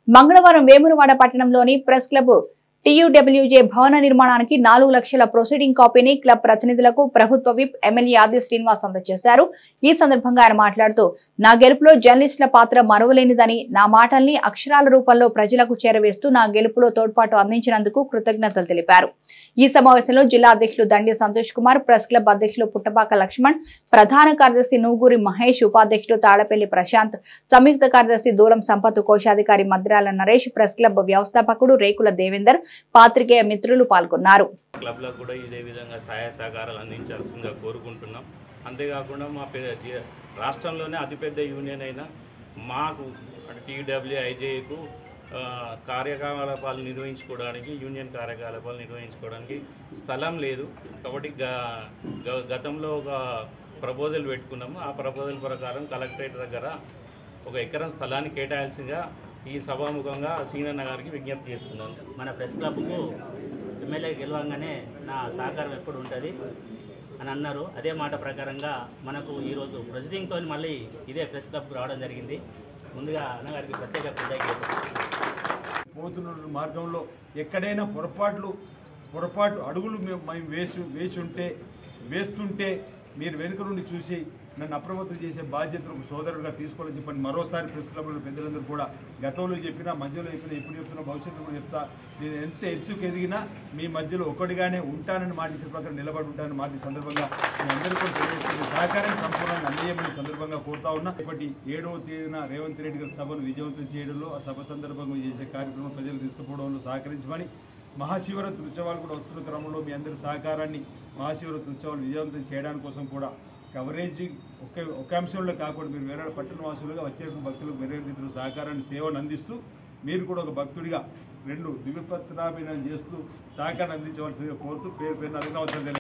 మంగళవారం వేములవాడ పట్టణంలోని press club TUWJ భవన నిర్మాణానికి నాలుగు లక్షల ప్రొసీడింగ్ కాపీని క్లబ్ ప్రతినిధులకు ప్రభుత్వ విప్ ఎమ్మెల్యే ఆది శ్రీనివాస్ అందజేశారు ఈ సందర్భంగా ఆయన మాట్లాడుతూ నా గెలుపులో జర్నలిస్టుల పాత్ర మరువలేనిదని నా మాటల్ని అక్షరాల రూపంలో ప్రజలకు చేరవేస్తూ నా గెలుపులో తోడ్పాటు అందించినందుకు కృతజ్ఞతలు తెలిపారు ఈ సమావేశంలో జిల్లా అధ్యక్షులు దండి సంతోష్ కుమార్ ప్రెస్ క్లబ్ అధ్యక్షులు పుట్టపాక లక్ష్మణ్ ప్రధాన కార్యదర్శి నూగూరి మహేష్ ఉపాధ్యక్షుడు తాళపల్లి ప్రశాంత్ సంయుక్త కార్యదర్శి దూరం సంపత్ కోశాధికారి మద్రాల నరేష్ ప్రెస్ క్లబ్ వ్యవస్థాపకుడు రేకుల దేవేందర్ పాత్రికేయ మిత్రులు పాల్గొన్నారు క్లబ్లకు కూడా ఇదే విధంగా సహాయ సహకారాలు అందించాల్సిందిగా కోరుకుంటున్నాం అంతేకాకుండా మా పె- జి- రాష్ట్రంలోనే అతిపెద్ద యూనియన్ అయిన మాకు అంటే టీడబ్ల్యూ ఐజేకు కార్యకలాపాలు నిర్వహించుకోవడానికి యూనియన్ కార్యకలాపాలు నిర్వహించుకోవడానికి స్థలం లేదు కాబట్టి గ- గ- గతంలో ఒక ప్రపోజల్ పెట్టుకున్నాము ఆ ప్రపోజల్ ప్రకారం కలెక్టరేట్ దగ్గర ఒక ఎకరం స్థలాన్ని కేటాయాల్సిందిగా ఈ సభాముఖంగా సీనన్న గారికి విజ్ఞప్తి చేస్తున్నాను మన ప్రెస్ క్లబ్కు ఎమ్మెల్యే గెలవంగానే నా సహకారం ఎప్పుడు ఉంటుంది అని అన్నారు అదే మాట ప్రకారంగా మనకు ఈరోజు ప్రెసిడింగ్తో మళ్ళీ ఇదే ప్రెస్ క్లబ్ రావడం జరిగింది ముందుగా అన్నగారికి ప్రత్యేక కృతజ్ఞతలు పోతున్న మార్గంలో ఎక్కడైనా పొరపాట్లు పొరపాటు అడుగులు మేము మేము వేసి వేసి ఉంటే వేస్తుంటే మీరు వెనుక నుండి చూసి నన్ను అప్రమత్తం చేసే బాధ్యతను ఒక సోదరుడుగా తీసుకోవాలని చెప్పని మరోసారి ప్రెస్ క్లబ్లో పెద్దలందరూ కూడా గతంలో చెప్పినా మధ్యలో చెప్పినా ఇప్పుడు చెప్తున్నా భవిష్యత్తులో కూడా చెప్తా నేను ఎంత ఎత్తుకు ఎదిగినా మీ మధ్యలో ఒకటిగానే ఉంటానని మాట ఇచ్చే ప్రకారం నిలబడి ఉంటానని మాట ఈ సందర్భంగా మీ అందరూ కూడా తెలియజేస్తున్న సహకారం సంపూర్ణంగా అందజేయమని సందర్భంగా కోరుతా ఉన్నా ఇప్పటి ఏడవ తేదీన రేవంత్ రెడ్డి గారి సభను విజయవంతం చేయడంలో ఆ సభ సందర్భంగా చేసే కార్యక్రమం ప్రజలు తీసుకుపోవడంలో సహకరించమని మహాశివరాత్రి ఉత్సవాలు కూడా వస్తున్న క్రమంలో మీ అందరి సహకారాన్ని మహాశివరాత్రి ఉత్సవాలు విజయవంతం చేయడానికి కోసం కూడా కవరేజ్ ఒకే ఒక అంశంలో కాకుండా మీరు వేరే పట్టణ వాసులుగా వచ్చే భక్తులకు వేరే రీతిలో సహకారాన్ని సేవను అందిస్తూ మీరు కూడా ఒక భక్తుడిగా రెండు దివ్యపత్రాభినయం చేస్తూ సహకారం అందించవలసిందిగా కోరుతూ పేరు పేరున అభినవసరం